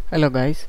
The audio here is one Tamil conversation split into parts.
hello guys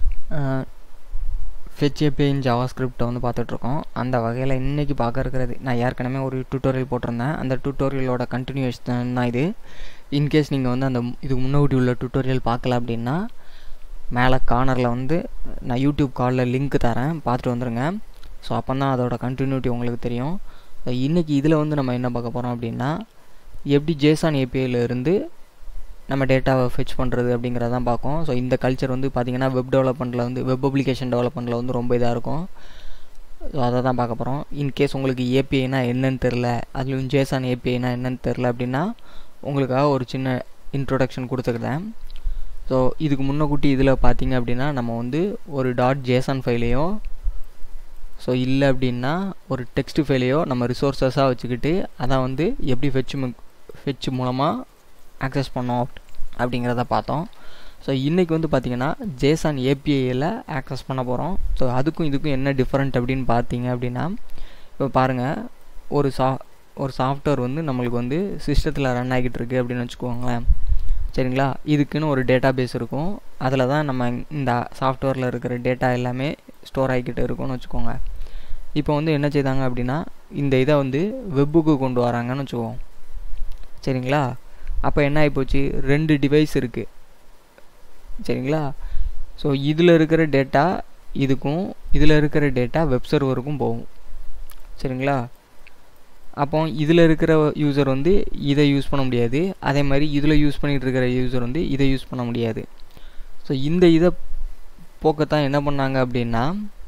fetch API in ஜாவா ஸ்கிரிப்டை வந்து பார்த்துட்ருக்கோம் அந்த வகையில் இன்றைக்கி பார்க்க இருக்கிறது நான் ஏற்கனவே ஒரு டியூட்டோரியல் போட்டிருந்தேன் அந்த டியூட்டோரியலோட கண்டினியூஷன் தான் இது இன்கேஸ் நீங்கள் வந்து அந்த இதுக்கு முன்னாடி உள்ள டியூட்டோரியல் பார்க்கல அப்படின்னா மேலே கார்னரில் வந்து நான் யூடியூப் காலில் லிங்க் தரேன் பார்த்துட்டு வந்துடுங்க ஸோ அப்போ தான் அதோட கண்டினியூட்டி உங்களுக்கு தெரியும் இன்றைக்கி இதில் வந்து நம்ம என்ன பார்க்க போகிறோம் அப்படின்னா எப்படி ஜேசான் ஏபிஐயில் இருந்து நம்ம டேட்டாவை ஃபெச் பண்ணுறது அப்படிங்கிறத தான் பார்க்கும் ஸோ இந்த கல்ச்சர் வந்து பார்த்திங்கன்னா வெப் டெவலப்மெண்ட்டில் வந்து வெப் அப்ளிகேஷன் டெவலப்மெண்ட்டில் வந்து ரொம்ப இதாக இருக்கும் ஸோ அதை தான் பார்க்க போகிறோம் இன்கேஸ் உங்களுக்கு ஏபிஐனா என்னன்னு தெரில அதுலேயும் ஜேசான் ஏபிஐனா என்னன்னு தெரில அப்படின்னா உங்களுக்காக ஒரு சின்ன இன்ட்ரொடக்ஷன் கொடுத்துக்கிறேன் ஸோ இதுக்கு முன்னக்கூட்டி இதில் பார்த்தீங்க அப்படின்னா நம்ம வந்து ஒரு டாட் ஜேசான் ஃபைலையோ ஸோ இல்லை அப்படின்னா ஒரு டெக்ஸ்ட் ஃபைலையோ நம்ம ரிசோர்ஸஸாக வச்சுக்கிட்டு அதான் வந்து எப்படி ஃபெச் ஃபெச் மூலமாக ஆக்சஸ் பண்ணோம் அப்படிங்கிறத பார்த்தோம் ஸோ இன்றைக்கி வந்து பார்த்திங்கன்னா ஜேசான் ஏபிஐயில் ஆக்சஸ் பண்ண போகிறோம் ஸோ அதுக்கும் இதுக்கும் என்ன டிஃப்ரெண்ட் அப்படின்னு பார்த்தீங்க அப்படின்னா இப்போ பாருங்கள் ஒரு சா ஒரு சாஃப்ட்வேர் வந்து நம்மளுக்கு வந்து சிஸ்டத்தில் ரன் ஆகிட்டு இருக்குது அப்படின்னு வச்சுக்கோங்களேன் சரிங்களா இதுக்குன்னு ஒரு டேட்டா பேஸ் இருக்கும் அதில் தான் நம்ம இந்த சாஃப்ட்வேரில் இருக்கிற டேட்டா எல்லாமே ஸ்டோர் ஆகிக்கிட்டு இருக்கும்னு வச்சுக்கோங்க இப்போ வந்து என்ன செய்தாங்க அப்படின்னா இந்த இதை வந்து வெப்புக்கு கொண்டு வராங்கன்னு வச்சுக்குவோம் சரிங்களா அப்போ என்ன ஆகிப்போச்சு ரெண்டு டிவைஸ் இருக்குது சரிங்களா ஸோ இதில் இருக்கிற டேட்டா இதுக்கும் இதில் இருக்கிற டேட்டா வெப் சர்வருக்கும் போகும் சரிங்களா அப்போ இதில் இருக்கிற யூசர் வந்து இதை யூஸ் பண்ண முடியாது அதே மாதிரி இதில் யூஸ் பண்ணிகிட்டு இருக்கிற யூசர் வந்து இதை யூஸ் பண்ண முடியாது ஸோ இந்த இதை போக்கத்தான் என்ன பண்ணாங்க அப்படின்னா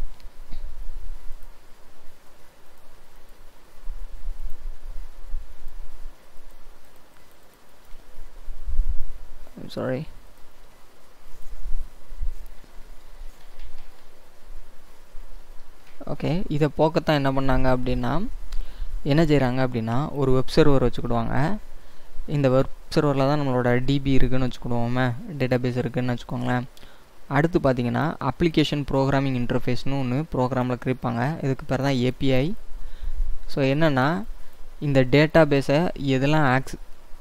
sorry ஓகே இதை போக்கத்தான் என்ன பண்ணாங்க அப்படின்னா என்ன செய்கிறாங்க அப்படின்னா ஒரு வெப் சர்வர் வச்சுக்கிடுவாங்க இந்த வெப் சர்வரில் தான் நம்மளோட டிபி இருக்குதுன்னு வச்சுக்கிடுவோமே டேட்டா பேஸ் இருக்குதுன்னு வச்சுக்கோங்களேன் அடுத்து பார்த்தீங்கன்னா அப்ளிகேஷன் ப்ரோக்ராமிங் இன்டர்ஃபேஸ்னு ஒன்று ப்ரோக்ராமில் கிரிப்பாங்க இதுக்கு பேர் தான் ஏபிஐ ஸோ என்னென்னா இந்த டேட்டா பேஸை எதெல்லாம் ஆக்ஸ்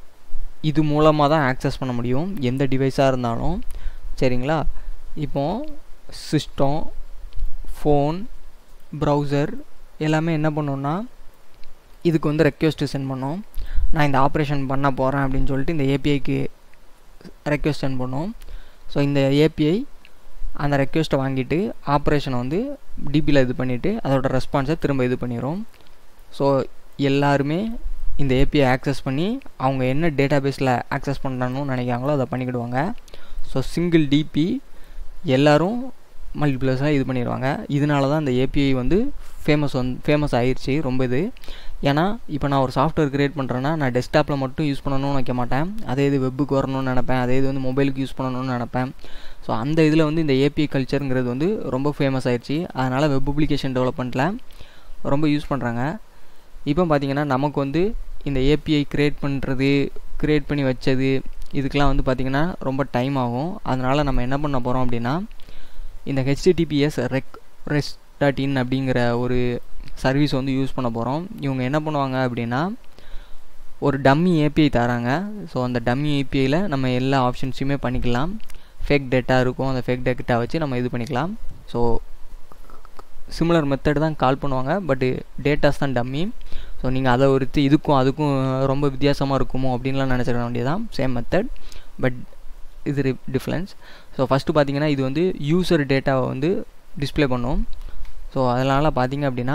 இது மூலமாக தான் ஆக்சஸ் பண்ண முடியும் எந்த டிவைஸாக இருந்தாலும் சரிங்களா இப்போது சிஸ்டம் ஃபோன் ப்ரௌசர் எல்லாமே என்ன பண்ணோன்னா இதுக்கு வந்து ரெக்வெஸ்ட்டு சென்ட் பண்ணோம் நான் இந்த ஆப்ரேஷன் பண்ண போகிறேன் அப்படின்னு சொல்லிட்டு இந்த ஏபிஐக்கு ரெக்வெஸ்ட் சென்ட் பண்ணோம் ஸோ இந்த ஏபிஐ அந்த ரெக்வெஸ்ட்டை வாங்கிட்டு ஆப்ரேஷனை வந்து டிபியில் இது பண்ணிவிட்டு அதோட ரெஸ்பான்ஸை திரும்ப இது பண்ணிடும் ஸோ எல்லாருமே இந்த ஏபிஐ ஆக்சஸ் பண்ணி அவங்க என்ன டேட்டா பேஸில் ஆக்சஸ் பண்ணணும்னு நினைக்கிறாங்களோ அதை பண்ணிக்கிடுவாங்க ஸோ சிங்கிள் டிபி எல்லோரும் மல்டிப்ளஸாக இது பண்ணிடுவாங்க இதனால தான் இந்த ஏபிஐ வந்து ஃபேமஸ் வந்து ஃபேமஸ் ஆயிடுச்சு ரொம்ப இது ஏன்னா இப்போ நான் ஒரு சாஃப்ட்வேர் க்ரியேட் பண்ணுறேன்னா நான் டெஸ்க்டாப்பில் மட்டும் யூஸ் பண்ணணும்னு வைக்க மாட்டேன் அதே இது வெப்புக்கு வரணும்னு நினப்பேன் அதே இது வந்து மொபைலுக்கு யூஸ் பண்ணணும்னு நினப்பேன் ஸோ அந்த இதில் வந்து இந்த ஏபிஐ கல்ச்சருங்கிறது வந்து ரொம்ப ஃபேமஸ் ஆயிடுச்சு அதனால் வெப் அப்ளிகேஷன் டெவலப்மெண்ட்டில் ரொம்ப யூஸ் பண்ணுறாங்க இப்போ பார்த்தீங்கன்னா நமக்கு வந்து இந்த ஏபிஐ க்ரியேட் பண்ணுறது க்ரியேட் பண்ணி வச்சது இதுக்கெலாம் வந்து பார்த்திங்கன்னா ரொம்ப டைம் ஆகும் அதனால் நம்ம என்ன பண்ண போகிறோம் அப்படின்னா இந்த ஹெச்டிடிபிஎஸ் ரெக் ரெஸ் டாட் இன் அப்படிங்கிற ஒரு சர்வீஸ் வந்து யூஸ் பண்ண போகிறோம் இவங்க என்ன பண்ணுவாங்க அப்படின்னா ஒரு டம்மி ஏபிஐ தராங்க ஸோ அந்த டம்மி ஏபிஐயில் நம்ம எல்லா ஆப்ஷன்ஸுமே பண்ணிக்கலாம் ஃபேக் டேட்டா இருக்கும் அந்த ஃபேக் டேட்டா வச்சு நம்ம இது பண்ணிக்கலாம் ஸோ சிமிலர் மெத்தட் தான் கால் பண்ணுவாங்க பட்டு டேட்டாஸ் தான் டம்மி ஸோ நீங்கள் அதை ஒருத்து இதுக்கும் அதுக்கும் ரொம்ப வித்தியாசமாக இருக்குமோ அப்படின்லாம் நினச்சிட வேண்டியதான் சேம் மெத்தட் பட் இது டிஃப்ரென்ஸ் ஸோ ஃபஸ்ட்டு பார்த்தீங்கன்னா இது வந்து யூசர் டேட்டாவை வந்து டிஸ்பிளே பண்ணும் ஸோ அதனால் பார்த்தீங்க அப்படின்னா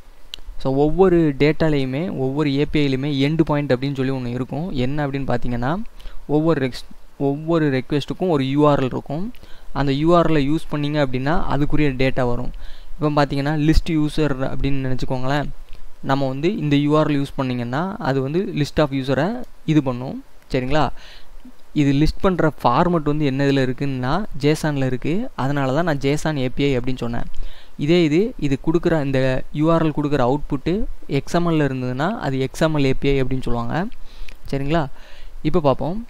ஸோ ஒவ்வொரு டேட்டாலையுமே ஒவ்வொரு ஏபிஐலையுமே எண்டு பாயிண்ட் அப்படின்னு சொல்லி ஒன்று இருக்கும் என்ன அப்படின்னு பார்த்தீங்கன்னா ஒவ்வொரு ரெக்ஸ் ஒவ்வொரு ரெக்வெஸ்ட்டுக்கும் ஒரு யூஆர்எல் இருக்கும் அந்த யூஆர்எலை யூஸ் பண்ணிங்க அப்படின்னா அதுக்குரிய டேட்டா வரும் இப்போ பார்த்தீங்கன்னா லிஸ்ட் யூசர் அப்படின்னு நினச்சிக்கோங்களேன் நம்ம வந்து இந்த யூஆர்எல் யூஸ் பண்ணிங்கன்னா அது வந்து லிஸ்ட் ஆஃப் யூஸரை இது பண்ணும் சரிங்களா இது லிஸ்ட் பண்ணுற ஃபார்மெட் வந்து என்ன இதில் இருக்குதுன்னா ஜேசானில் இருக்குது அதனால தான் நான் ஜேசான் ஏபிஐ அப்படின்னு சொன்னேன் இதே இது இது கொடுக்குற இந்த யூஆர்எல் கொடுக்குற அவுட்புட்டு எக்ஸ்எம்எல்ல இருந்ததுன்னா அது எக்ஸ்எம்எல் ஏபிஐ அப்படின்னு சொல்லுவாங்க சரிங்களா இப்போ பார்ப்போம்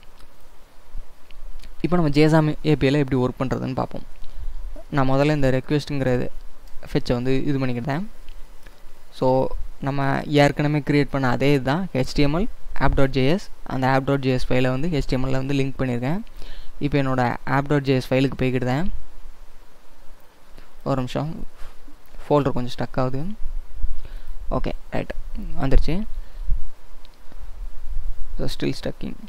இப்போ நம்ம ஜேசாம் ஏபிஐயில் எப்படி ஒர்க் பண்ணுறதுன்னு பார்ப்போம் நான் முதல்ல இந்த ரெக்வெஸ்ட்டுங்கிறது ஃபெச்சை வந்து இது பண்ணிக்கிட்டேன் ஸோ நம்ம ஏற்கனவே க்ரியேட் பண்ண அதே இதுதான் ஹெச்டிஎம்எல் ஆப் டாட் ஜேஎஸ் அந்த ஆப் டாட் ஜேஎஸ் ஃபைலை வந்து ஹெச்டிஎம்எல்ல வந்து லிங்க் பண்ணியிருக்கேன் இப்போ என்னோடய ஆப் டாட் ஜேஎஸ் ஃபைலுக்கு போய்க்கிடுதேன் ஒரு நிமிஷம் ஃபோல்டர் கொஞ்சம் ஸ்டக் ஆகுது ஓகே ரைட் வந்துருச்சு ஸோ ஸ்டில் ஸ்டக்கிங்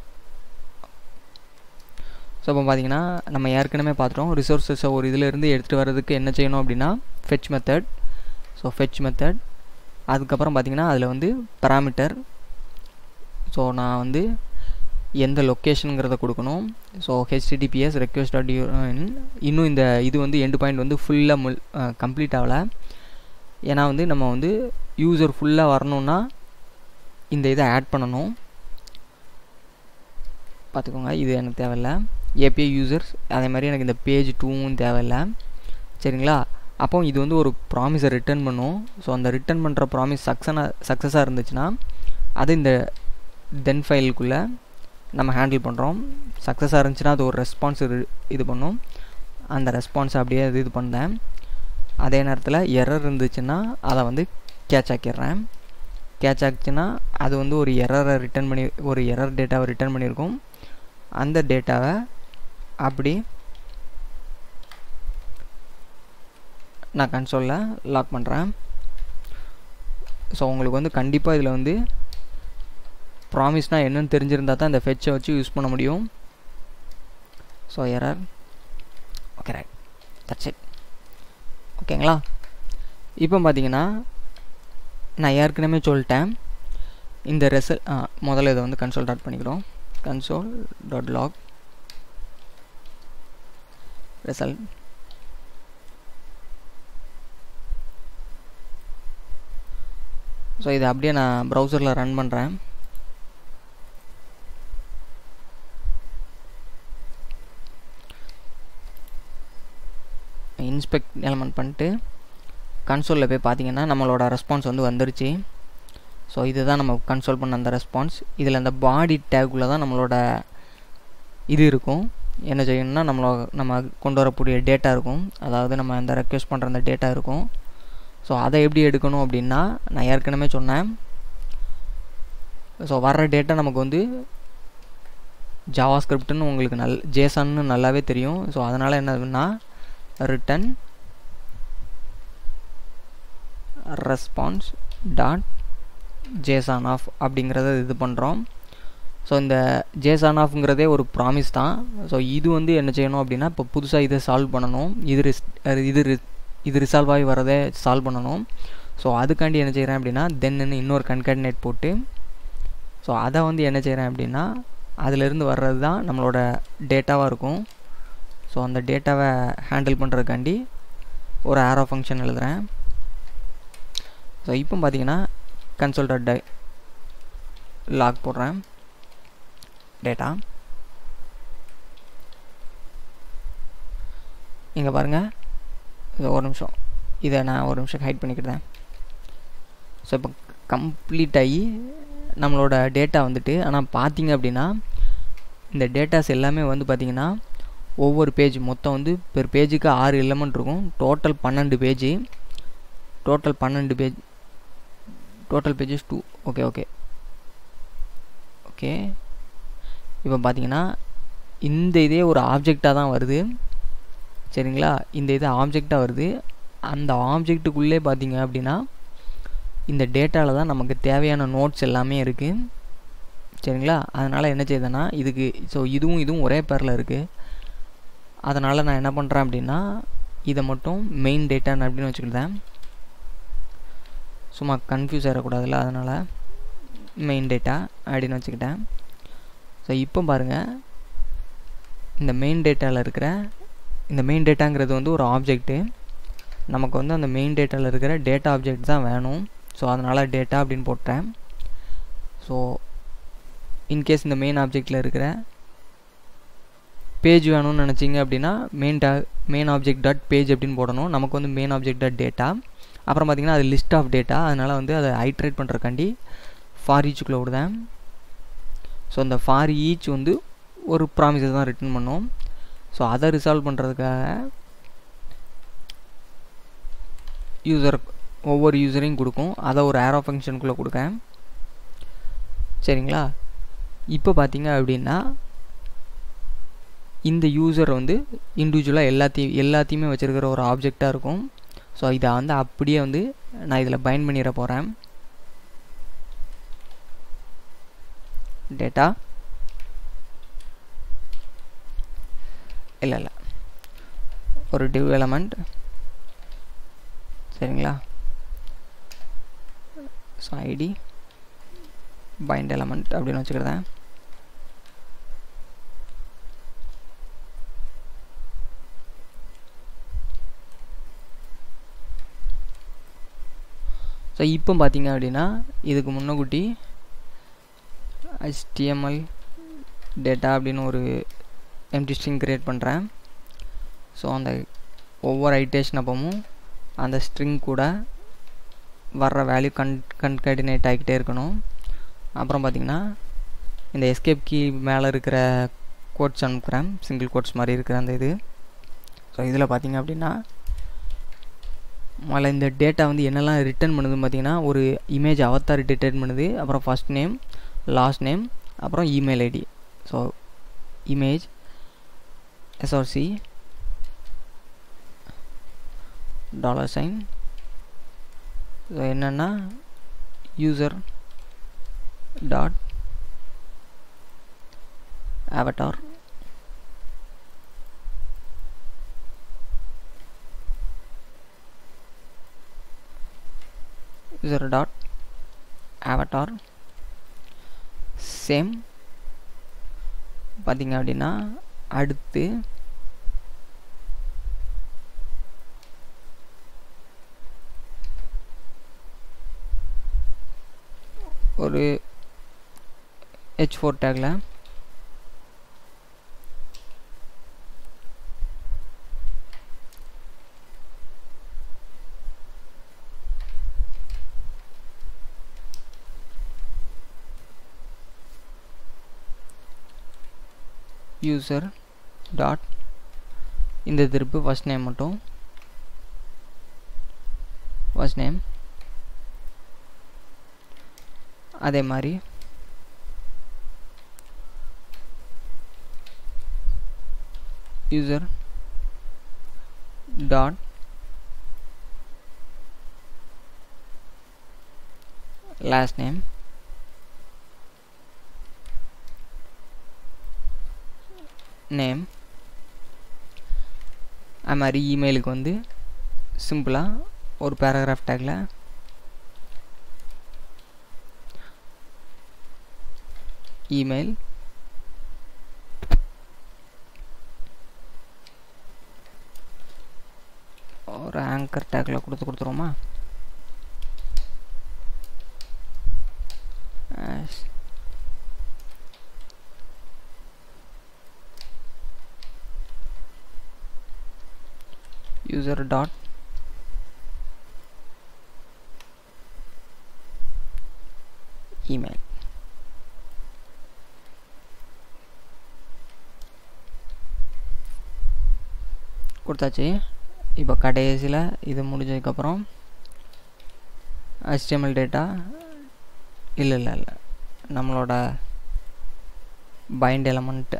ஸோ இப்போ பார்த்தீங்கன்னா நம்ம ஏற்கனவே பார்த்துட்டோம் ரிசோர்ஸஸை ஒரு இதிலேருந்து எடுத்துகிட்டு வர்றதுக்கு என்ன செய்யணும் அப்படின்னா fetch method so fetch method அதுக்கப்புறம் பார்த்தீங்கன்னா அதில் வந்து பராமீட்டர் ஸோ நான் வந்து எந்த லொக்கேஷனுங்கிறத கொடுக்கணும் ஸோ ஹெச்டிடிபிஎஸ் ரெக்வஸ்ட் டாட் இன்னும் இந்த இது வந்து எண்டு பாயிண்ட் வந்து ஃபுல்லாக முல் கம்ப்ளீட் ஆகலை ஏன்னா வந்து நம்ம வந்து யூசர் ஃபுல்லாக வரணுன்னா இந்த இதை ஆட் பண்ணணும் பார்த்துக்கோங்க இது எனக்கு தேவையில்லை ஏபிஐ யூசர்ஸ் அதே மாதிரி எனக்கு இந்த பேஜ் டூவும் தேவையில்லை சரிங்களா அப்போ இது வந்து ஒரு ப்ராமிஸை ரிட்டர்ன் பண்ணும் ஸோ அந்த ரிட்டர்ன் பண்ணுற ப்ராமிஸ் சக்ஸனாக சக்ஸஸாக இருந்துச்சுன்னா அது இந்த தென் ஃபைலுக்குள்ளே நம்ம ஹேண்டில் பண்ணுறோம் சக்ஸஸாக இருந்துச்சுன்னா அது ஒரு ரெஸ்பான்ஸ் இது பண்ணும் அந்த ரெஸ்பான்ஸை அப்படியே இது இது பண்ணேன் அதே நேரத்தில் எரர் இருந்துச்சுன்னா அதை வந்து கேட்ச் ஆக்கிடுறேன் கேட்ச் ஆச்சுன்னா அது வந்து ஒரு எரரை ரிட்டர்ன் பண்ணி ஒரு எரர் டேட்டாவை ரிட்டர்ன் பண்ணியிருக்கோம் அந்த டேட்டாவை அப்படி நான் கன்சோலில் லாக் பண்ணுறேன் ஸோ உங்களுக்கு வந்து கண்டிப்பாக இதில் வந்து ப்ராமிஸ்னால் என்னென்னு தெரிஞ்சிருந்தா தான் இந்த ஃபெச்சை வச்சு யூஸ் பண்ண முடியும் so error okay right that's it ஓகேங்களா இப்போ பார்த்தீங்கன்னா நான் ஏற்கனவே சொல்லிட்டேன் இந்த ரெசல் முதல்ல இதை வந்து கன்சோல் டாட் பண்ணிக்கிறோம் console dot log result so இதை அப்படியே நான் ப்ரௌசரில் ரன் பண்ணுறேன் இன்ஸ்பெக்ட் எலமெண்ட் பண்ணிட்டு கன்சோலில் போய் பார்த்தீங்கன்னா நம்மளோட ரெஸ்பான்ஸ் வந்து வந்துருச்சு ஸோ இதுதான் நம்ம கன்சோல் பண்ண அந்த ரெஸ்பான்ஸ் இதில் அந்த பாடி டேக்குள்ளே தான் நம்மளோட இது இருக்கும் என்ன செய்யணும்னா நம்மளோ நம்ம கொண்டு வரக்கூடிய டேட்டா இருக்கும் அதாவது நம்ம அந்த ரெக்வெஸ்ட் பண்ணுற அந்த டேட்டா இருக்கும் ஸோ அதை எப்படி எடுக்கணும் அப்படின்னா நான் ஏற்கனவே சொன்னேன் ஸோ வர்ற டேட்டா நமக்கு வந்து ஜாவா ஸ்கிரிப்ட்னு உங்களுக்கு நல் ஜேசன்னு நல்லாவே தெரியும் ஸோ அதனால் என்னதுன்னா return response dot JSON of அப்படிங்கிறத இது பண்ணுறோம் ஸோ இந்த ஜேசான் ஆஃப்ங்கிறதே ஒரு ப்ராமிஸ் தான் ஸோ இது வந்து என்ன செய்யணும் அப்படின்னா இப்போ புதுசாக இதை சால்வ் பண்ணணும் இது ரிஸ் இது இது ரிசால்வ் ஆகி வரதை சால்வ் பண்ணணும் ஸோ அதுக்காண்டி என்ன செய்கிறேன் அப்படின்னா தென்னு இன்னொரு கன்கடினேட் போட்டு ஸோ அதை வந்து என்ன செய்கிறேன் அப்படின்னா அதிலிருந்து வர்றது தான் நம்மளோட டேட்டாவாக இருக்கும் ஸோ அந்த டேட்டாவை ஹேண்டில் பண்ணுறதுக்காண்டி ஒரு ஆரோ ஃபங்க்ஷன் எழுதுகிறேன் ஸோ இப்போ பார்த்தீங்கன்னா கன்சோல் டாட் டை லாக் போடுறேன் டேட்டா இங்கே பாருங்கள் இது ஒரு நிமிஷம் இதை நான் ஒரு நிமிஷம் ஹைட் பண்ணிக்கிட்டேன் ஸோ இப்போ கம்ப்ளீட் ஆகி நம்மளோட டேட்டா வந்துட்டு ஆனால் பார்த்தீங்க அப்படின்னா இந்த டேட்டாஸ் எல்லாமே வந்து பார்த்திங்கன்னா ஒவ்வொரு பேஜ் மொத்தம் வந்து பெர் பேஜுக்கு ஆறு எலமெண்ட் இருக்கும் டோட்டல் பன்னெண்டு பேஜு டோட்டல் பன்னெண்டு page total pages two okay okay okay இப்போ பார்த்தீங்கன்னா இந்த இதே ஒரு ஆப்ஜெக்டாக தான் வருது சரிங்களா இந்த இது ஆப்ஜெக்டாக வருது அந்த ஆப்ஜெக்ட்டுக்குள்ளே பார்த்தீங்க அப்படின்னா இந்த டேட்டாவில் தான் நமக்கு தேவையான நோட்ஸ் எல்லாமே இருக்குது சரிங்களா அதனால் என்ன செய்யுதுன்னா இதுக்கு ஸோ இதுவும் இதுவும் ஒரே பேரில் இருக்குது அதனால் நான் என்ன பண்ணுறேன் அப்படின்னா இதை மட்டும் மெயின் டேட்டான்னு அப்படின்னு வச்சுக்கிட்டேன் சும்மா கன்ஃபியூஸ் ஆகிடக்கூடாதுல்ல அதனால் மெயின் டேட்டா அப்படின்னு வச்சுக்கிட்டேன் ஸோ இப்போ பாருங்கள் இந்த மெயின் டேட்டாவில் இருக்கிற இந்த மெயின் டேட்டாங்கிறது வந்து ஒரு ஆப்ஜெக்ட்டு நமக்கு வந்து அந்த மெயின் டேட்டாவில் இருக்கிற டேட்டா ஆப்ஜெக்ட் தான் வேணும் ஸோ அதனால் டேட்டா அப்படின்னு போட்டேன் ஸோ இன்கேஸ் இந்த மெயின் ஆப்ஜெக்டில் இருக்கிற பேஜ் வேணும்னு நினச்சிங்க அப்படின்னா மெயின் டா மெயின் ஆப்ஜெக்ட் டாட் பேஜ் அப்படின்னு போடணும் நமக்கு வந்து மெயின் ஆப்ஜெக்ட் டாட் டேட்டா அப்புறம் பார்த்திங்கன்னா அது லிஸ்ட் ஆஃப் டேட்டா அதனால் வந்து அதை ஐட்ரேட் பண்ணுறக்காண்டி ஃபார் ஈச்சுக்குள்ளே விடுதேன் ஸோ அந்த ஃபார் ஈச் வந்து ஒரு ப்ராமிஸை தான் ரிட்டர்ன் பண்ணோம் ஸோ அதை ரிசால்வ் பண்ணுறதுக்காக யூசர் ஒவ்வொரு யூசரையும் கொடுக்கும் அதை ஒரு ஆரோ ஃபங்க்ஷனுக்குள்ளே கொடுக்கேன் சரிங்களா இப்போ பார்த்தீங்க அப்படின்னா இந்த யூசர் வந்து இண்டிவிஜுவலாக எல்லாத்தையும் எல்லாத்தையுமே வச்சுருக்கிற ஒரு ஆப்ஜெக்டாக இருக்கும் ஸோ இதை வந்து அப்படியே வந்து நான் இதில் பைண்ட் பண்ணிட போகிறேன் டேட்டா இல்லை இல்லை ஒரு டிவ் எலமெண்ட் சரிங்களா ஸோ ஐடி பைண்ட் எலமெண்ட் அப்படின்னு வச்சுக்கிறேன் ஸோ இப்போ பார்த்தீங்க அப்படின்னா இதுக்கு முன்னக்கூட்டி HTML டேட்டா அப்படின்னு ஒரு எம்டி ஸ்ட்ரிங் க்ரியேட் பண்ணுறேன் ஸோ அந்த ஒவ்வொரு ஐட்டேஷன் அப்பவும் அந்த ஸ்ட்ரிங் கூட வர்ற வேல்யூ கன் கன்கடினேட் ஆகிக்கிட்டே இருக்கணும் அப்புறம் பார்த்திங்கன்னா இந்த எஸ்கேப் கீ மேலே இருக்கிற கோட்ஸ் அனுப்புகிறேன் சிங்கிள் கோட்ஸ் மாதிரி இருக்கிற அந்த இது ஸோ இதில் பார்த்திங்க அப்படின்னா முதல்ல இந்த டேட்டா வந்து என்னெல்லாம் ரிட்டர்ன் பண்ணுதுன்னு பார்த்தீங்கன்னா ஒரு இமேஜ் அவத்தார் ரிட்டர்ன் பண்ணுது அப்புறம் ஃபஸ்ட் நேம் லாஸ்ட் நேம் அப்புறம் email ID so image SRC dollar sign so என்னென்னா user dot avatar user dot avatar same பார்த்தீங்க அப்படின்னா அடுத்து ஒரு ஹெச் ஃபோர் டேக்கில் யூசர் டாட் இந்த திருப்பு ஃபஸ்ட் நேம் மட்டும் ஃபஸ்ட் நேம் அதே மாதிரி user dot last name name அது மாதிரி இமெயிலுக்கு வந்து சிம்பிளாக ஒரு பேராகிராஃப் டேக்கில் இமெயில் ஒரு ஆங்கர் டேக்கில் கொடுத்து கொடுத்துருவோமா user dot email கொடுத்தாச்சு இப்போ கடைசியில் இது முடிஞ்சதுக்கப்புறம் HTML டேட்டா இல்லை இல்லை இல்லை நம்மளோட find element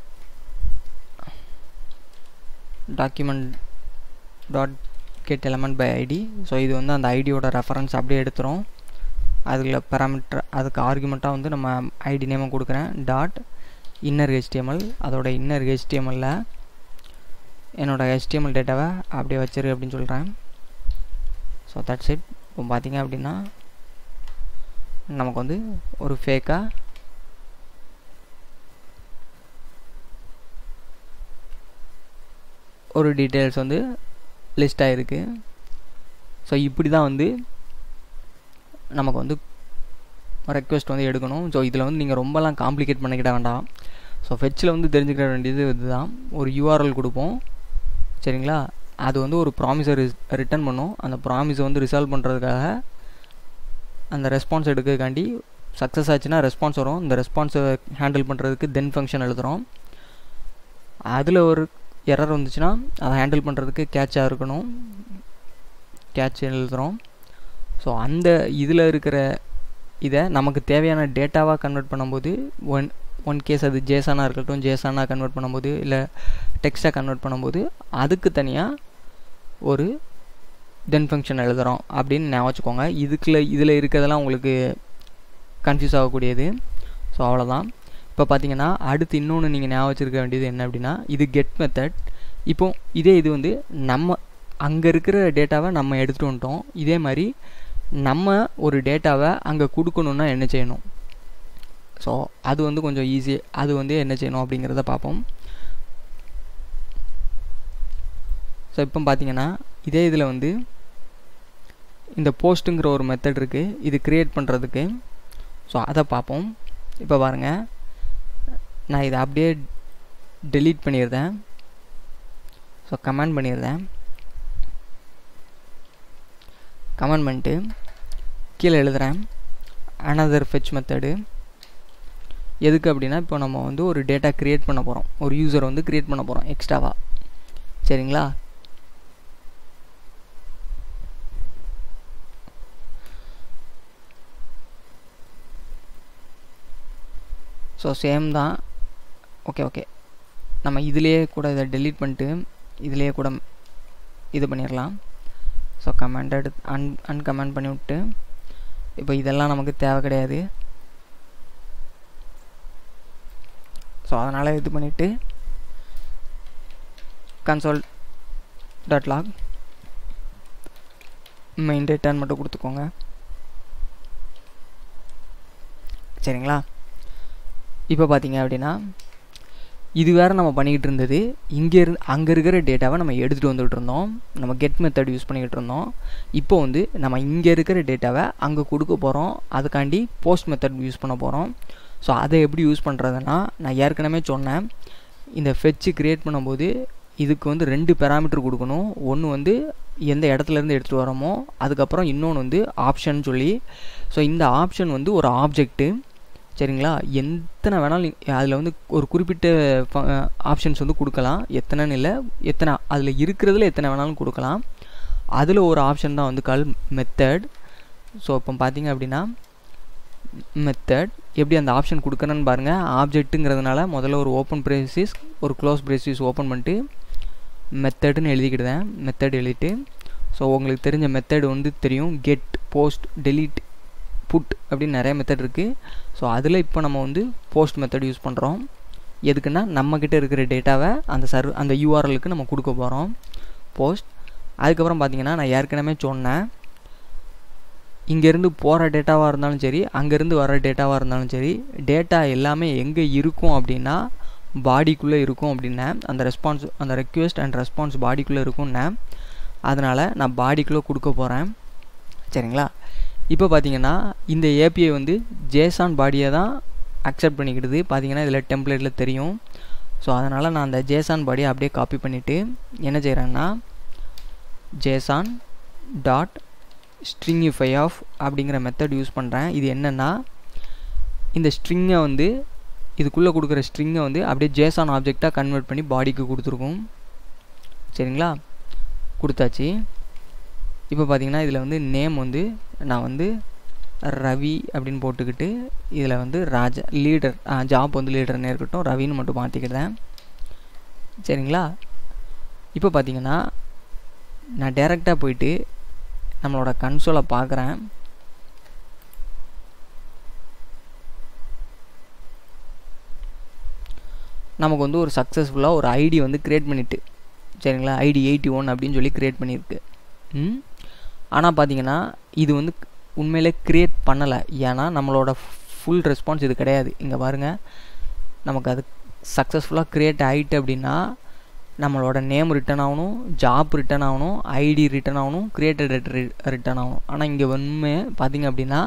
document dot get element by ID so இது வந்து அந்த ஐடியோட ரெஃபரன்ஸ் அப்படியே எடுத்துரும் அதில் பேராமீட்டர் அதுக்கு ஆர்குமெண்ட்டாக வந்து நம்ம ஐடி நேமை கொடுக்குறேன் டாட் இன்னர் ஹெச்டிஎம்எல் அதோட இன்னர் ஹெச்டிஎம்எல்ல என்னோடய ஹெச்டிஎம்எல் டேட்டாவை அப்படியே வச்சிரு அப்படின்னு சொல்கிறேன் ஸோ தட்ஸ் இட் இப்போ பார்த்தீங்க அப்படின்னா நமக்கு வந்து ஒரு ஃபேக்காக ஒரு டீட்டெயில்ஸ் வந்து லிஸ்ட் ஆகிருக்கு ஸோ இப்படி தான் வந்து நமக்கு வந்து ரெக்வெஸ்ட் வந்து எடுக்கணும் ஸோ இதில் வந்து நீங்கள் ரொம்பலாம் காம்ப்ளிகேட் பண்ணிக்கிட வேண்டாம் ஸோ ஃபெச்சில் வந்து தெரிஞ்சுக்கிற வேண்டியது இதுதான் ஒரு யூஆர்எல் கொடுப்போம் சரிங்களா அது வந்து ஒரு ப்ராமிஸை ரிட்டர்ன் பண்ணும் அந்த ப்ராமிஸை வந்து ரிசால்வ் பண்ணுறதுக்காக அந்த ரெஸ்பான்ஸ் எடுக்கிறதுக்காண்டி சக்ஸஸ் ஆச்சுன்னா ரெஸ்பான்ஸ் வரும் இந்த ரெஸ்பான்ஸை ஹேண்டில் பண்ணுறதுக்கு தென் ஃபங்க்ஷன் எழுதுகிறோம் அதில் ஒரு எரர் வந்துச்சுன்னா அதை ஹேண்டில் பண்ணுறதுக்கு கேட்சாக இருக்கணும் கேட்ச் எழுதுகிறோம் ஸோ அந்த இதில் இருக்கிற இதை நமக்கு தேவையான டேட்டாவாக கன்வெர்ட் பண்ணும்போது ஒன் ஒன் கேஸ் அது ஜேசானாக இருக்கட்டும் ஜேசானாக கன்வெர்ட் பண்ணும்போது இல்லை டெக்ஸ்ட்டாக கன்வெர்ட் பண்ணும்போது அதுக்கு தனியாக ஒரு தென் ஃபங்க்ஷன் எழுதுகிறோம் அப்படின்னு ஞாபகம் வச்சுக்கோங்க இதுக்குள்ள இதில் இருக்கிறதெல்லாம் உங்களுக்கு கன்ஃபியூஸ் ஆகக்கூடியது ஸோ அவ்வளோதான் இப்போ பார்த்தீங்கன்னா அடுத்து இன்னொன்று நீங்கள் ஞாபகம் வச்சுருக்க வேண்டியது என்ன அப்படின்னா இது கெட் மெத்தட் இப்போ இதே இது வந்து நம்ம அங்கே இருக்கிற டேட்டாவை நம்ம எடுத்துகிட்டு வந்துட்டோம் இதே மாதிரி நம்ம ஒரு டேட்டாவை அங்கே கொடுக்கணுன்னா என்ன செய்யணும் ஸோ அது வந்து கொஞ்சம் ஈஸி அது வந்து என்ன செய்யணும் அப்படிங்கிறத பார்ப்போம் ஸோ இப்போ பார்த்தீங்கன்னா இதே இதில் வந்து இந்த போஸ்ட்டுங்கிற ஒரு மெத்தட் இருக்குது இது க்ரியேட் பண்ணுறதுக்கு ஸோ அதை பார்ப்போம் இப்போ பாருங்கள் நான் இதை அப்படியே டெலீட் பண்ணிடுறேன் ஸோ கமெண்ட் பண்ணிடுறேன் கமெண்ட் பண்ணிட்டு கீழே எழுதுகிறேன் அனதர் ஃபெச் மெத்தடு எதுக்கு அப்படின்னா இப்போ நம்ம வந்து ஒரு டேட்டா க்ரியேட் பண்ண போகிறோம் ஒரு யூசர் வந்து க்ரியேட் பண்ண போகிறோம் எக்ஸ்ட்ராவாக சரிங்களா ஸோ சேம் தான் ஓகே ஓகே நம்ம இதிலேயே கூட இதை டெலீட் பண்ணிட்டு இதிலேயே கூட இது பண்ணிடலாம் ஸோ கமெண்ட் எடுத்து அன் அன்கமெண்ட் பண்ணி விட்டு இப்போ இதெல்லாம் நமக்கு தேவை கிடையாது ஸோ அதனால் இது பண்ணிவிட்டு கன்சோல் டாட் லாக் மெயின் டேட்டான்னு மட்டும் கொடுத்துக்கோங்க சரிங்களா இப்போ பார்த்தீங்க அப்படின்னா இது வேறு நம்ம பண்ணிக்கிட்டு இருந்தது இங்கே இருந்து அங்கே இருக்கிற டேட்டாவை நம்ம எடுத்துகிட்டு வந்துகிட்டு இருந்தோம் நம்ம கெட் மெத்தட் யூஸ் பண்ணிக்கிட்டு இருந்தோம் இப்போ வந்து நம்ம இங்கே இருக்கிற டேட்டாவை அங்கே கொடுக்க போகிறோம் அதுக்காண்டி போஸ்ட் மெத்தட் யூஸ் பண்ண போகிறோம் ஸோ அதை எப்படி யூஸ் பண்ணுறதுன்னா நான் ஏற்கனவே சொன்னேன் இந்த ஃபெச்சு க்ரியேட் பண்ணும்போது இதுக்கு வந்து ரெண்டு பேராமீட்டர் கொடுக்கணும் ஒன்று வந்து எந்த இடத்துலேருந்து எடுத்துகிட்டு வரோமோ அதுக்கப்புறம் இன்னொன்று வந்து ஆப்ஷன் சொல்லி ஸோ இந்த ஆப்ஷன் வந்து ஒரு ஆப்ஜெக்ட்டு சரிங்களா எத்தனை வேணாலும் அதில் வந்து ஒரு குறிப்பிட்ட ஆப்ஷன்ஸ் வந்து கொடுக்கலாம் எத்தனைன்னு இல்லை எத்தனை அதில் இருக்கிறதுல எத்தனை வேணாலும் கொடுக்கலாம் அதில் ஒரு ஆப்ஷன் தான் வந்து கால் மெத்தட் ஸோ இப்போ பார்த்தீங்க அப்படின்னா மெத்தட் எப்படி அந்த ஆப்ஷன் கொடுக்கணுன்னு பாருங்கள் ஆப்ஜெக்ட்டுங்கிறதுனால முதல்ல ஒரு ஓப்பன் பிரேசிஸ் ஒரு க்ளோஸ் பிரேசிஸ் ஓப்பன் பண்ணிட்டு மெத்தடுன்னு எழுதிக்கிடுதேன் மெத்தட் எழுதிட்டு ஸோ உங்களுக்கு தெரிஞ்ச மெத்தட் வந்து தெரியும் கெட் போஸ்ட் டெலீட் புட் அப்படின்னு நிறைய மெத்தட் இருக்குது ஸோ அதில் இப்போ நம்ம வந்து போஸ்ட் மெத்தட் யூஸ் பண்ணுறோம் எதுக்குன்னா நம்மக்கிட்ட இருக்கிற டேட்டாவை அந்த சர்வ் அந்த யூஆர்எலுக்கு நம்ம கொடுக்க போகிறோம் போஸ்ட் அதுக்கப்புறம் பார்த்தீங்கன்னா நான் ஏற்கனவே சொன்னேன் இங்கேருந்து போகிற டேட்டாவாக இருந்தாலும் சரி அங்கேருந்து வர டேட்டாவாக இருந்தாலும் சரி டேட்டா எல்லாமே எங்கே இருக்கும் அப்படின்னா பாடிக்குள்ளே இருக்கும் அப்படின்னேன் அந்த ரெஸ்பான்ஸ் அந்த ரெக்வெஸ்ட் அண்ட் ரெஸ்பான்ஸ் பாடிக்குள்ளே இருக்கும்னேன் அதனால் நான் பாடிக்குள்ளே கொடுக்க போகிறேன் சரிங்களா இப்போ பார்த்தீங்கன்னா இந்த ஏபிஐ வந்து ஜேசான் பாடியை தான் அக்செப்ட் பண்ணிக்கிடுது பார்த்தீங்கன்னா இதில் டெம்ப்ளேட்டில் தெரியும் ஸோ அதனால் நான் அந்த ஜேசான் பாடியை அப்படியே காப்பி பண்ணிவிட்டு என்ன செய்கிறேன்னா ஜேசான் டாட் ஸ்ட்ரிங்கிஃபை ஆஃப் அப்படிங்கிற மெத்தட் யூஸ் பண்ணுறேன் இது என்னென்னா இந்த ஸ்ட்ரிங்கை வந்து இதுக்குள்ளே கொடுக்குற ஸ்ட்ரிங்கை வந்து அப்படியே ஜேசான் ஆப்ஜெக்டாக கன்வெர்ட் பண்ணி பாடிக்கு கொடுத்துருக்கும் சரிங்களா கொடுத்தாச்சு இப்போ பார்த்தீங்கன்னா இதில் வந்து நேம் வந்து நான் வந்து ரவி அப்படின்னு போட்டுக்கிட்டு இதில் வந்து ராஜா லீடர் ஜாப் வந்து லீடர்னே இருக்கட்டும் ரவின்னு மட்டும் மாற்றிக்கிட்டேன் சரிங்களா இப்போ பார்த்தீங்கன்னா நான் டேரெக்டாக போயிட்டு நம்மளோட கன்சோலை பார்க்குறேன் நமக்கு வந்து ஒரு சக்ஸஸ்ஃபுல்லாக ஒரு ஐடி வந்து க்ரியேட் பண்ணிட்டு சரிங்களா ஐடி எயிட்டி ஒன் அப்படின்னு சொல்லி க்ரியேட் பண்ணியிருக்கு ம் ஆனால் பார்த்தீங்கன்னா இது வந்து உண்மையிலே க்ரியேட் பண்ணலை ஏன்னா நம்மளோட ஃபுல் ரெஸ்பான்ஸ் இது கிடையாது இங்கே பாருங்கள் நமக்கு அது சக்ஸஸ்ஃபுல்லாக க்ரியேட் ஆகிட்டு அப்படின்னா நம்மளோட நேம் ரிட்டன் ஆகணும் ஜாப் ரிட்டன் ஆகணும் ஐடி ரிட்டன் ஆகணும் க்ரியேட்டட் ரிட்டன் ஆகணும் ஆனால் இங்கே உண்மை பார்த்தீங்க அப்படின்னா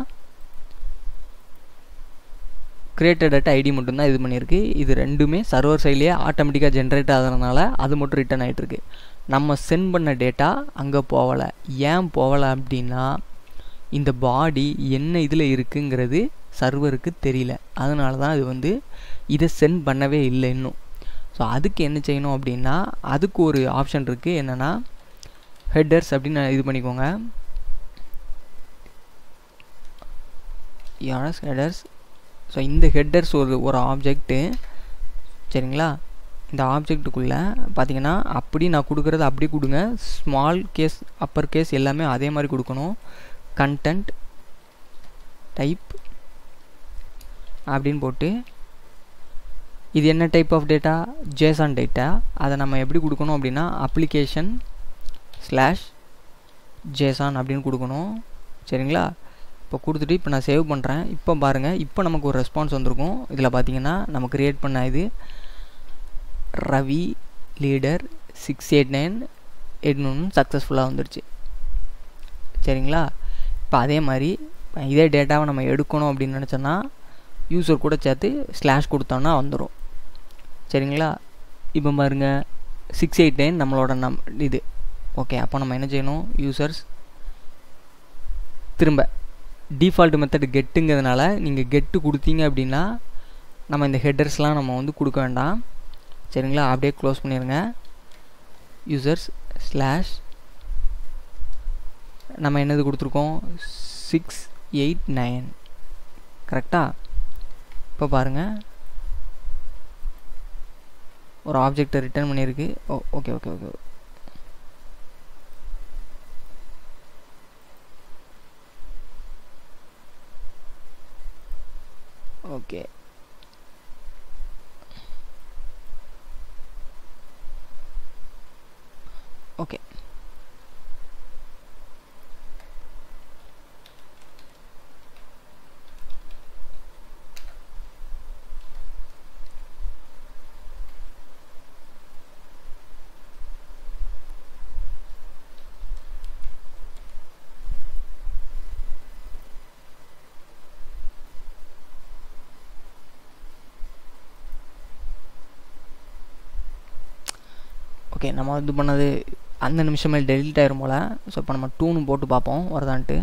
கிரியேட்டட் அட் ஐடி மட்டும்தான் இது பண்ணியிருக்கு இது ரெண்டுமே சர்வர் சைட்லேயே ஆட்டோமேட்டிக்காக ஜென்ரேட் ஆகிறதுனால அது மட்டும் ரிட்டன் ஆகிட்டுருக்கு நம்ம சென்ட் பண்ண டேட்டா அங்கே போகலை ஏன் போகலை அப்படின்னா இந்த பாடி என்ன இதில் இருக்குங்கிறது சர்வருக்கு தெரியல அதனால தான் இது வந்து இதை சென்ட் பண்ணவே இல்லை இன்னும் ஸோ அதுக்கு என்ன செய்யணும் அப்படின்னா அதுக்கு ஒரு ஆப்ஷன் இருக்குது என்னென்னா ஹெட்டர்ஸ் அப்படின்னு இது பண்ணிக்கோங்க யாரஸ் ஹெடர்ஸ் ஸோ இந்த ஹெட்டர்ஸ் ஒரு ஒரு ஆப்ஜெக்ட்டு சரிங்களா இந்த ஆப்ஜெக்ட்டுக்குள்ளே பார்த்தீங்கன்னா அப்படி நான் கொடுக்குறது அப்படி கொடுங்க ஸ்மால் கேஸ் அப்பர் கேஸ் எல்லாமே அதே மாதிரி கொடுக்கணும் கண்டென்ட் டைப் அப்படின்னு போட்டு இது என்ன type of data JSON data அதை நம்ம எப்படி கொடுக்கணும் அப்படின்னா அப்ளிகேஷன் ஸ்லாஷ் ஜேசான் அப்படின்னு கொடுக்கணும் சரிங்களா இப்போ கொடுத்துட்டு இப்போ நான் சேவ் பண்ணுறேன் இப்போ பாருங்கள் இப்போ நமக்கு ஒரு ரெஸ்பான்ஸ் வந்திருக்கும் இதில் பார்த்தீங்கன்னா நம்ம க்ரியேட் பண்ண இது Ravi leader six eight nine eight ஒன்று சக்ஸஸ்ஃபுல்லாக வந்துருச்சு சரிங்களா இப்போ அதே மாதிரி இதே டேட்டாவை நம்ம எடுக்கணும் அப்படின்னு நினச்சோன்னா யூசர் கூட சேர்த்து ஸ்லாஷ் கொடுத்தோன்னா வந்துடும் சரிங்களா இப்போ பாருங்க சிக்ஸ் எயிட் நைன் நம்மளோட நம் இது ஓகே அப்போ நம்ம என்ன செய்யணும் யூசர்ஸ் திரும்ப டிஃபால்ட் மெத்தட் கெட்டுங்கிறதுனால நீங்கள் கெட்டு கொடுத்தீங்க அப்படின்னா நம்ம இந்த ஹெட்டர்ஸ்லாம் நம்ம வந்து கொடுக்க வேண்டாம் சரிங்களா அப்படியே க்ளோஸ் பண்ணிடுங்க யூசர்ஸ் ஸ்லாஷ் நம்ம என்னது கொடுத்துருக்கோம் சிக்ஸ் எயிட் நைன் கரெக்டாக இப்போ பாருங்கள் ஒரு ஆப்ஜெக்டை ரிட்டர்ன் பண்ணியிருக்கு oh okay okay okay okay okay okay நம்ம இது பண்ணது அந்த நிமிஷமே டெலிட் ஆயிரும் போல் ஸோ இப்போ நம்ம டூன்னு போட்டு பார்ப்போம் வருதான்ட்டு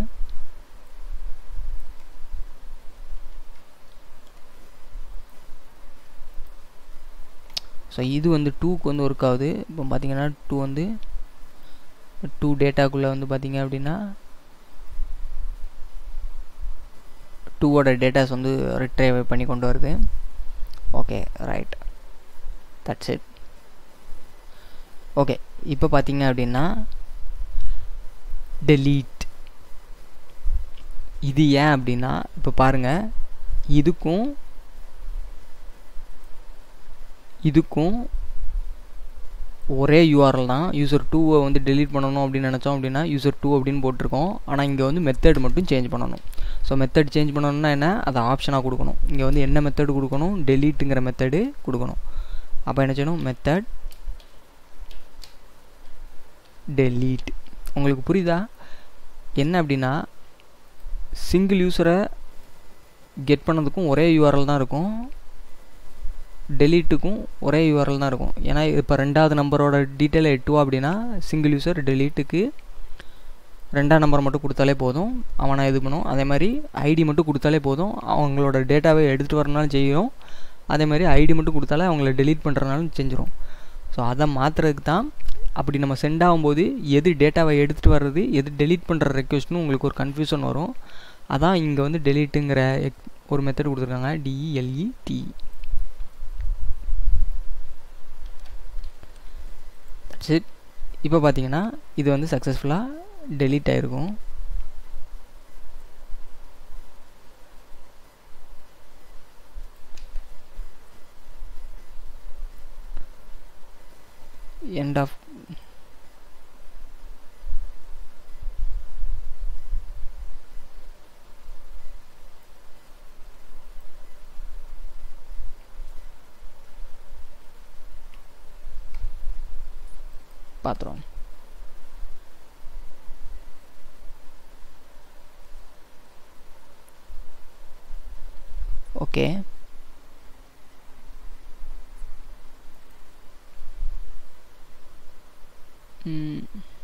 ஸோ இது வந்து டூக்கு வந்து ஒர்க் ஆகுது இப்போ பார்த்தீங்கன்னா டூ வந்து டூ டேட்டாக்குள்ளே வந்து பார்த்தீங்க அப்படின்னா டூவோட டேட்டாஸ் வந்து ரிட்ரைவ் பண்ணி கொண்டு வருது okay right that's it okay இப்போ பார்த்தீங்க அப்படின்னா டெலீட் இது ஏன் அப்படின்னா இப்போ பாருங்கள் இதுக்கும் இதுக்கும் ஒரே யூஆர்எல் தான் யூசர் டூவை வந்து டெலீட் பண்ணணும் அப்படின்னு நினச்சோம் அப்படின்னா யூசர் டூ அப்படின்னு போட்டிருக்கோம் ஆனால் இங்கே வந்து மெத்தட் மட்டும் சேஞ்ச் பண்ணணும் ஸோ மெத்தட் சேஞ்ச் பண்ணணும்னா என்ன அதை ஆப்ஷனாக கொடுக்கணும் இங்கே வந்து என்ன மெத்தட் கொடுக்கணும் டெலீட்டுங்கிற மெத்தடு கொடுக்கணும் அப்போ என்ன செய்யணும் மெத்தட் டெலீட் உங்களுக்கு புரியுதா என்ன அப்படின்னா சிங்கிள் யூஸரை கெட் பண்ணதுக்கும் ஒரே யூஆர்எல் தான் இருக்கும் டெலீட்டுக்கும் ஒரே யூஆர்எல் தான் இருக்கும் ஏன்னா இப்போ ரெண்டாவது நம்பரோட டீட்டெயிலை எட்டுவா அப்படின்னா சிங்கிள் யூசர் டெலீட்டுக்கு ரெண்டாம் நம்பர் மட்டும் கொடுத்தாலே போதும் அவனை இது பண்ணும் அதே மாதிரி ஐடி மட்டும் கொடுத்தாலே போதும் அவங்களோட டேட்டாவை எடுத்துகிட்டு வரனாலும் செய்யும் அதே மாதிரி ஐடி மட்டும் கொடுத்தாலே அவங்கள டெலீட் பண்ணுறதுனாலும் செஞ்சிடும் ஸோ அதை மாற்றுறதுக்கு தான் அப்படி நம்ம சென்ட் ஆகும்போது எது டேட்டாவை எடுத்துகிட்டு வர்றது எது டெலீட் பண்ணுற ரெக்வஸ்ட்னு உங்களுக்கு ஒரு கன்ஃபியூஷன் வரும் அதான் இங்கே வந்து டெலீட்டுங்கிற ஒரு மெத்தட் கொடுத்துருக்காங்க டிஇஎல்இடி சரி இப்போ பார்த்தீங்கன்னா இது வந்து சக்ஸஸ்ஃபுல்லாக டெலீட் ஆகிருக்கும் end of பார்த்துருவோம் ஓகே ம்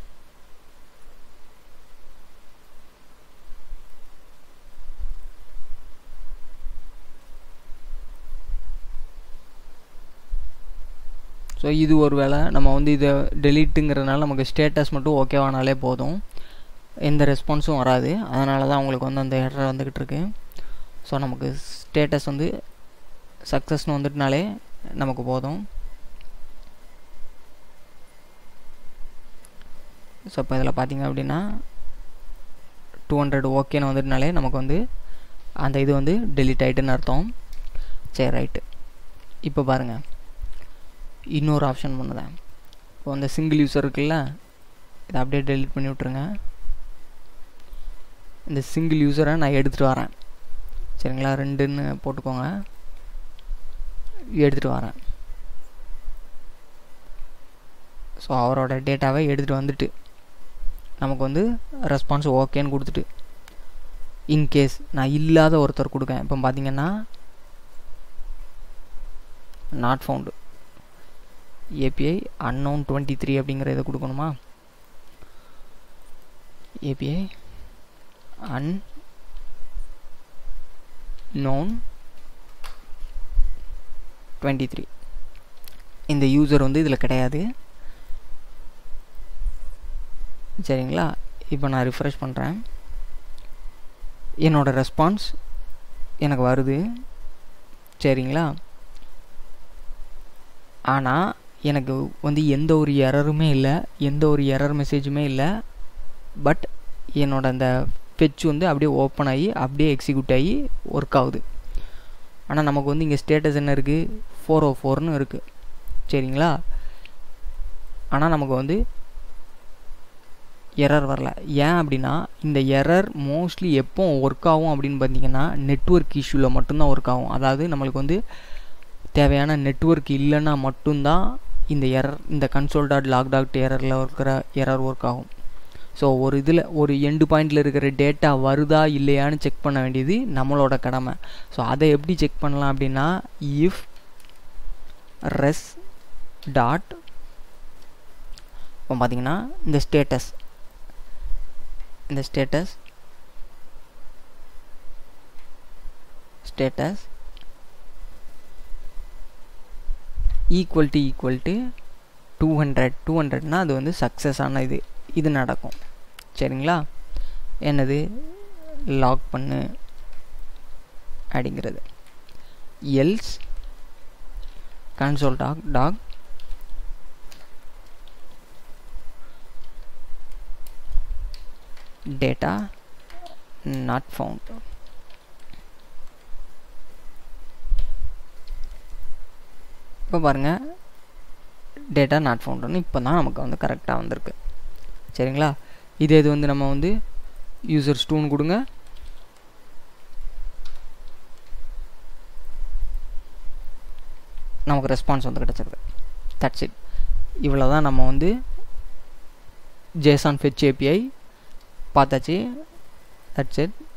ஸோ இது ஒரு வேளை நம்ம வந்து இதை டெலீட்டுங்கிறதுனால நமக்கு ஸ்டேட்டஸ் மட்டும் ஓகேவானாலே போதும் எந்த ரெஸ்பான்ஸும் வராது அதனால தான் உங்களுக்கு வந்து அந்த எரர் வந்துக்கிட்டு இருக்கு ஸோ நமக்கு ஸ்டேட்டஸ் வந்து சக்ஸஸ்னு வந்துட்டுனாலே நமக்கு போதும் ஸோ இப்போ இதில் பார்த்தீங்க அப்படின்னா டூ ஹண்ட்ரட் ஓகேன்னு வந்துட்டுனாலே நமக்கு வந்து அந்த இது வந்து டெலிட் ஆகிட்டுன்னு அர்த்தம் சரி ரைட்டு இப்போ பாருங்கள் இன்னொரு ஆப்ஷன் பண்ணுதேன் இப்போ அந்த சிங்கிள் யூஸர் இருக்குல்ல இதை அப்படியே டெலிட் பண்ணி விட்ருங்க இந்த சிங்கிள் யூஸரை நான் எடுத்துகிட்டு வரேன் சரிங்களா ரெண்டுன்னு போட்டுக்கோங்க எடுத்துகிட்டு வரேன் ஸோ அவரோட டேட்டாவை எடுத்துகிட்டு வந்துட்டு நமக்கு வந்து ரெஸ்பான்ஸ் ஓகேன்னு கொடுத்துட்டு இன்கேஸ் நான் இல்லாத ஒருத்தர் கொடுக்கேன் இப்போ பார்த்தீங்கன்னா not found API unknown twenty three அப்படிங்கிற இதை கொடுக்கணுமா API unknown twenty three இந்த யூசர் வந்து இதில் கிடையாது சரிங்களா இப்போ நான் ரிஃப்ரெஷ் பண்ணுறேன் என்னோடய ரெஸ்பான்ஸ் எனக்கு வருது சரிங்களா ஆனால் எனக்கு வந்து எந்த ஒரு எரருமே இல்லை எந்த ஒரு எரர் மெசேஜுமே இல்லை பட் என்னோட அந்த ஃபெச் வந்து அப்படியே ஓப்பன் ஆகி அப்படியே எக்ஸிக்யூட் ஆகி ஒர்க் ஆகுது ஆனால் நமக்கு வந்து இங்கே ஸ்டேட்டஸ் என்ன இருக்குது ஃபோர் ஓ ஃபோர்னு இருக்குது சரிங்களா ஆனால் நமக்கு வந்து எரர் வரல ஏன் அப்படின்னா இந்த எரர் மோஸ்ட்லி எப்போ ஒர்க் ஆகும் அப்படின்னு பார்த்தீங்கன்னா நெட்ஒர்க் இஷ்யூவில் மட்டும்தான் ஒர்க் ஆகும் அதாவது நம்மளுக்கு வந்து தேவையான நெட்ஒர்க் இல்லைன்னா மட்டும்தான் இந்த எரர் இந்த கன்சோல் டாட் லாக் டாட் எரரில் இருக்கிற எரர் ஒர்க் ஆகும் ஸோ ஒரு இதில் ஒரு எண்டு பாயிண்டில் இருக்கிற டேட்டா வருதா இல்லையான்னு செக் பண்ண வேண்டியது நம்மளோட கடமை ஸோ அதை எப்படி செக் பண்ணலாம் அப்படின்னா இஃப் ரெஸ் டாட் இப்போ பார்த்தீங்கன்னா இந்த ஸ்டேட்டஸ் இந்த status status equal to equal to two hundred two ஹண்ட்ரட்னா அது வந்து சக்ஸஸ் ஆன இது இது நடக்கும் சரிங்களா என்னது லாக் பண்ணு அப்படிங்கிறது எல்ஸ் கன்சோல் டாக் டாக் data not found இப்போ பாருங்கள் டேட்டா நாட் ஃபவுண்டுன்னு இப்போ தான் நமக்கு வந்து கரெக்டாக வந்திருக்கு சரிங்களா இதே இது வந்து நம்ம வந்து யூசர் ஸ்டூன் கொடுங்க நமக்கு ரெஸ்பான்ஸ் வந்து கிடச்சிருது தட்ஸ் இட் இவ்வளோ தான் நம்ம வந்து ஜேசான் ஃபெச் ஏபிஐ பார்த்தாச்சு தட்ஸ் இட்